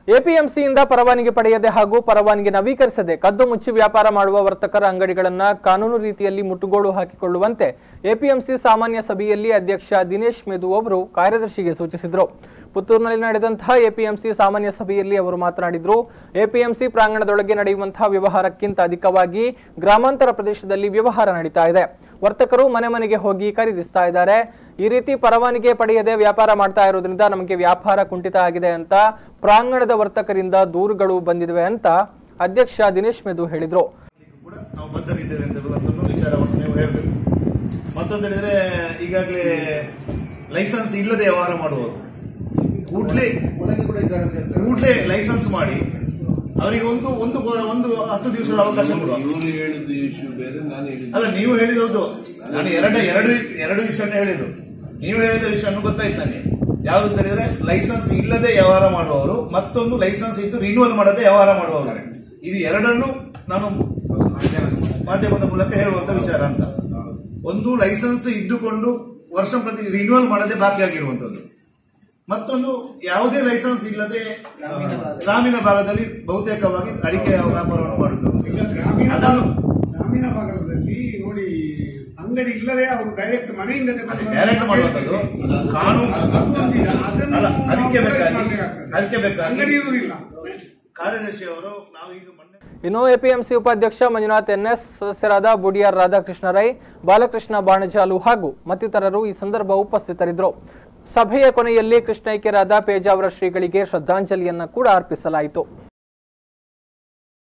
ಎಪಿಎಂಸಿಯಿಂದ ಪರವಾನಗಿ ಪಡೆಯದೆ ಹಾಗೂ ಪರವಾನಗಿ ನವೀಕರಿಸದೆ ಕದ್ದು ಮುಚ್ಚಿ ವ್ಯಾಪಾರ ಮಾಡುವ ವರ್ತಕರ ಅಂಗಡಿಗಳನ್ನ ಕಾನೂನು ರೀತಿಯಲ್ಲಿ ಮುಟ್ಟುಗೋಲು ಹಾಕಿಕೊಳ್ಳುವಂತೆ ಎಪಿಎಂಸಿ ಸಾಮಾನ್ಯ ಸಭೆಯಲ್ಲಿ ಅಧ್ಯಕ್ಷ ದಿನೇಶ್ ಮೆದು ಅವರು ಕಾರ್ಯದರ್ಶಿಗೆ ಸೂಚಿಸಿದರು ಪುತ್ತೂರಿನಲ್ಲಿ ನಡೆದಂತಹ ಎಪಿಎಂಸಿ ಸಾಮಾನ್ಯ ಸಭೆಯಲ್ಲಿ ಅವರು ಮಾತನಾಡಿದರು ಎಪಿಎಂಸಿ ಪ್ರಾಂಗಣದೊಳಗೆ ನಡೆಯುವಂತಹ ವ್ಯವಹಾರಕ್ಕಿಂತ ಅಧಿಕವಾಗಿ ಗ್ರಾಮಾಂತರ ಪ್ರದೇಶದಲ್ಲಿ ವ್ಯವಹಾರ ನಡೀತಾ ಇದೆ ವರ್ತಕರು ಮನೆ ಮನೆಗೆ ಹೋಗಿ ಖರೀದಿಸ್ತಾ ಇದ್ದಾರೆ ಈ ರೀತಿ ಪರವಾನಗಿ ಪಡೆಯದೆ ವ್ಯಾಪಾರ ಮಾಡ್ತಾ ಇರೋದ್ರಿಂದ ನಮಗೆ ವ್ಯಾಪಾರ ಕುಂಠಿತ ಆಗಿದೆ ಅಂತ ಪ್ರಾಂಗಣದ ವರ್ತಕರಿಂದ ದೂರುಗಳು ಬಂದಿವೆ ಅಂತ ಅಧ್ಯಕ್ಷ ದಿನೇಶ್ ಮೆದು ಹೇಳಿದ್ರು ಕೂಡ ನಾವು ಬದ್ಧರಿದ್ದೇವೆ ಅಂತ ಹೇಳುವಂಥದ್ದು ವಿಚಾರವನ್ನು ನೀವು ಹೇಳಬೇಕು ಮತ್ತೊಂದು ಹೇಳಿದ್ರೆ ಈಗಾಗಲೇ ಲೈಸೆನ್ಸ್ ಇಲ್ಲದೆ ವ್ಯವಹಾರ ಮಾಡುವವರು ಕೂಡಲೇ ಒಳಗೆ ಕೂಡ ಇದ್ದಾರೆ ಅಂತ ಹೇಳ್ತಾರೆ ಕೂಡಲೇ ಲೈಸೆನ್ಸ್ ಮಾಡಿ ಅವರಿಗೆ ಒಂದು ಒಂದು ಒಂದು ಹತ್ತು ದಿವಸದ ಅವಕಾಶ ಕೊಡುವ ಇವರು ಹೇಳಿದ್ದು ಇಶ್ಯೂ ಬೇರೆ ನಾನು ಹೇಳಿದ್ದು ಅಲ್ಲ ನೀವು ಹೇಳಿದ ಹೌದು ನಾನು ಎರಡು ಎರಡು ಎರಡು ವಿಷಯನ ಹೇಳಿದ್ದು ನೀವು ಹೇಳಿದ ವಿಷಯ ಗೊತ್ತಾಯ್ತು ನನಗೆ ಯಾವ್ದು ಅಂತ ಹೇಳಿದ್ರೆ ಲೈಸೆನ್ಸ್ ಇಲ್ಲದೆ ವ್ಯವಹಾರ ಮಾಡುವವರು ಮತ್ತೊಂದು ಲೈಸೆನ್ಸ್ ಇದ್ದು ರಿನ್ಯೂವಲ್ ಮಾಡದೆ ವ್ಯವಹಾರ ಮಾಡುವವರು ಇದು ಎರಡನ್ನು ನಾನು ಮಾಧ್ಯಮದ ಮೂಲಕ ಹೇಳುವಂತ ವಿಚಾರ ಅಂತ ಒಂದು ಲೈಸೆನ್ಸ್ ಇದ್ದುಕೊಂಡು ವರ್ಷ ಪ್ರತಿ ರಿನ್ಯೂವಲ್ ಮಾಡದೆ ಬಾಕಿ ಆಗಿರುವಂತದ್ದು ಮತ್ತೊಂದು ಯಾವುದೇ ಲೈಸೆನ್ಸ್ ಇಲ್ಲದೆ ಗ್ರಾಮೀಣ ಭಾಗದಲ್ಲಿ ಬಹುತೇಕವಾಗಿ ಅಡಿಕೆ ವ್ಯಾಪಾರವನ್ನು ಮಾಡುತ್ತಾರೆ ಈಗ ಗ್ರಾಮೀಣ ಅದನ್ನು ಗ್ರಾಮೀಣ ಭಾಗದಲ್ಲಿ ನೋಡಿ ಅಂಗಡಿ ಇಲ್ಲದೆ ಅವರು ಡೈರೆಕ್ಟ್ ಮನೆಯಿಂದ ತಗೊಂಡು ಡೈರೆಕ್ಟ್ ಮಾಡುವಂಥದ್ದು ಕಾನೂನು ಅದು ಒಂದಿದೆ. ಅದನ್ನು ಅಲ್ಲ ಅದಕ್ಕೆ ನಾವು ಬೇಕಾಗಿ ಮಾಡ್ಬೇಕಾಗ್ತದೆ. ಅದಕ್ಕೆ ಬೇಕಾಗಿ ಅಂಗಡಿ ಇರುವುದಿಲ್ಲ ಕಾರ್ಯದರ್ಶಿ ಅವರು ನಾವು ಈಗ ಮೊನ್ನೆ ಇನ್ನು ಎಪಿಎಂಸಿ ಉಪಾಧ್ಯಕ್ಷ ಮಂಜುನಾಥ್ ಎನ್ಎಸ್ ಸದಸ್ಯರಾದ ಬುಡಿಯಾರ್ ರಾಧಾಕೃಷ್ಣ ರೈ ಬಾಲಕೃಷ್ಣ ಬಾಣಜಾಲು ಹಾಗೂ ಮತ್ತಿತರರು ಈ ಸಂದರ್ಭ ಉಪಸ್ಥಿತರಿದ್ದರು ಸಭೆಯ ಕೊನೆಯಲ್ಲಿ ಕೃಷ್ಣೈಕ್ಯರಾದ ಪೇಜಾವರ ಶ್ರೀಗಳಿಗೆ ಶ್ರದ್ಧಾಂಜಲಿಯನ್ನ ಕೂಡ ಅರ್ಪಿಸಲಾಯಿತು